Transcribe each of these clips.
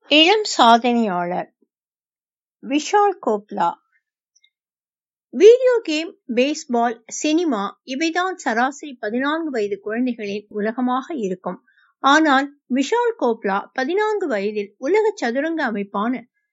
இளம் சாதனையாளர் Vishal Kopla video game baseball cinema இவைதான் சராசரி பதினான்கு வயது குழந்தைகளின் உலகமாக இருக்கும் ஆனால் விஷால் கோப்லா பதினான்கு வயதில் உலக சதுரங்க அமைப்பான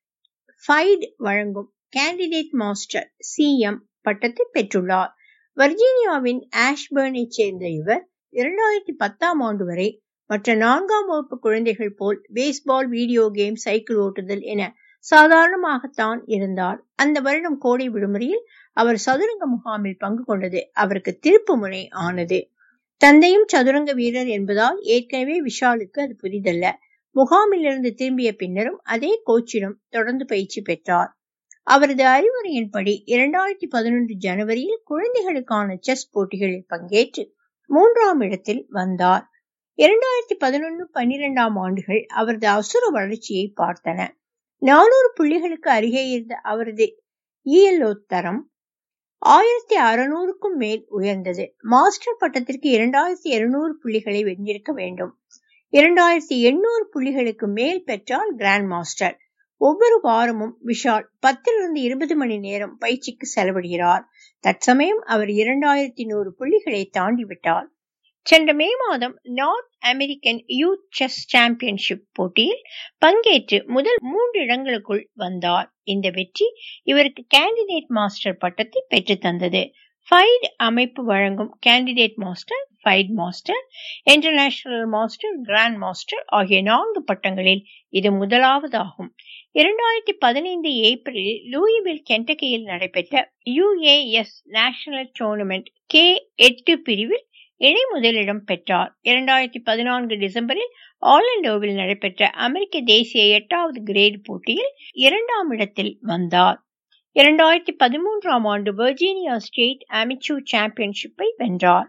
ஃபைட் வழங்கும் கேண்டிடேட் மாஸ்டர் சிஎம் பட்டத்தை பெற்றுள்ளார் வர்ஜீனியாவின் ஆஷ்பர்னை சேர்ந்த இவர் இரண்டாயிரத்தி பத்தாம் ஆண்டு வரை மற்ற நான்காம் வகுப்பு குழந்தைகள் போல் பேஸ்பால் வீடியோ கேம் சைக்கிள் ஓட்டுதல் என சாதாரணமாகத்தான் இருந்தார் அந்த வருடம் கோடை விடுமுறையில் அவர் சதுரங்க முகாமில் பங்கு கொண்டது அவருக்கு திருப்பு முனை ஆனது தந்தையும் சதுரங்க வீரர் என்பதால் ஏற்கனவே விஷாலுக்கு அது புதிதல்ல முகாமிலிருந்து திரும்பிய பின்னரும் அதே கோச்சிடம் தொடர்ந்து பயிற்சி பெற்றார் அவரது அறிவுரையின்படி இரண்டாயிரத்தி பதினொன்று ஜனவரியில் குழந்தைகளுக்கான செஸ் போட்டிகளில் பங்கேற்று மூன்றாம் இடத்தில் வந்தார் இரண்டாயிரத்தி பதினொன்று பன்னிரெண்டாம் ஆண்டுகள் அவரது அசுர வளர்ச்சியை பார்த்தன நானூறு புள்ளிகளுக்கு அருகே இருந்த அவரது இஎல்ஓ தரம் ஆயிரத்தி அறுநூறுக்கும் மேல் உயர்ந்தது மாஸ்டர் பட்டத்திற்கு இரண்டாயிரத்தி இருநூறு புள்ளிகளை வென்றிருக்க வேண்டும் இரண்டாயிரத்தி எண்ணூறு புள்ளிகளுக்கு மேல் பெற்றால் கிராண்ட் மாஸ்டர் ஒவ்வொரு வாரமும் விஷால் பத்திலிருந்து இருபது மணி நேரம் பயிற்சிக்கு செலவிடுகிறார் தற்சமயம் அவர் இரண்டாயிரத்தி நூறு புள்ளிகளை தாண்டிவிட்டார் சென்ற மே மாதம் North American youth chess championship போட்டியில் பங்கேற்று முதல் மூன்று இடங்களுக்குள் வந்தார் இந்த வெற்றி இவருக்கு கேண்டிடேட் மாஸ்டர் பட்டத்தை பெற்று தந்தது ஃபைட் அமைப்பு வழங்கும் candidate master FIDE master international master grand master ஆகிய நான்கு பட்டங்களில் இது முதலாவதாகும் இரண்டாயிரத்தி பதினைந்து ஏப்ரலில் லூயிவில் கென்டக்கியில் நடைபெற்ற யுஏஎஸ் நேஷனல் டோர்னமெண்ட் கே எட்டு பிரிவில் இணை முதலிடம் பெற்றார் இரண்டாயிரத்தி பதினான்கு டிசம்பரில் ஆர்லண்டோவில் நடைபெற்ற அமெரிக்க தேசிய எட்டாவது கிரேட் போட்டியில் இரண்டாம் இடத்தில் வந்தார் இரண்டாயிரத்தி பதிமூன்றாம் ஆண்டு வெர்ஜீனியா ஸ்டேட் அமிச்சூர் சாம்பியன்ஷிப்பை வென்றார்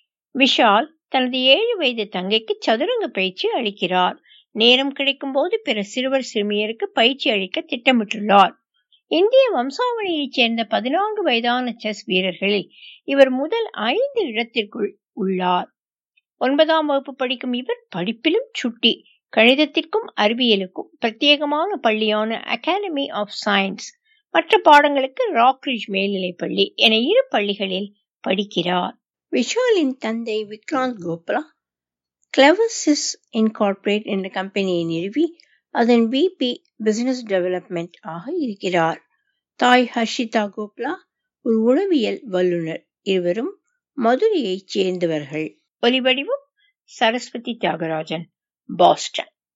விஷால் தனது ஏழு வயது தங்கைக்கு சதுரங்க பயிற்சி அளிக்கிறார் நேரம் கிடைக்கும் போது பிற சிறுவர் சிறுமியருக்கு பயிற்சி அளிக்க திட்டமிட்டுள்ளார் இந்திய வம்சாவளியைச் சேர்ந்த பதினான்கு வயதான செஸ் வீரர்களில் இவர் முதல் ஐந்து இடத்திற்குள் உள்ளார் ஒன்பதாம் வகுப்பு படிக்கும் இவர் படிப்பிலும் சுட்டி கணிதத்திற்கும் அறிவியலுக்கும் பிரத்யேகமான பள்ளியான அகாடமி ஆஃப் சயின்ஸ் மற்ற பாடங்களுக்கு ராக்ரிஜ் மேல்நிலைப் பள்ளி என இரு பள்ளிகளில் படிக்கிறார் விஷாலின் தந்தை விக்ராந்த் கோப்லா கிளவர்சிஸ் இன்கார்பரேட் என்ற கம்பெனியை நிறுவி அதன் பிபி பிசினஸ் டெவலப்மெண்ட் ஆக இருக்கிறார் தாய் ஹர்ஷிதா கோப்லா ஒரு உளவியல் வல்லுநர் இருவரும் மதுரையைச் சேர்ந்தவர்கள் ஒலிவடிவும் சரஸ்வதி தியாகராஜன் பாஸ்டன்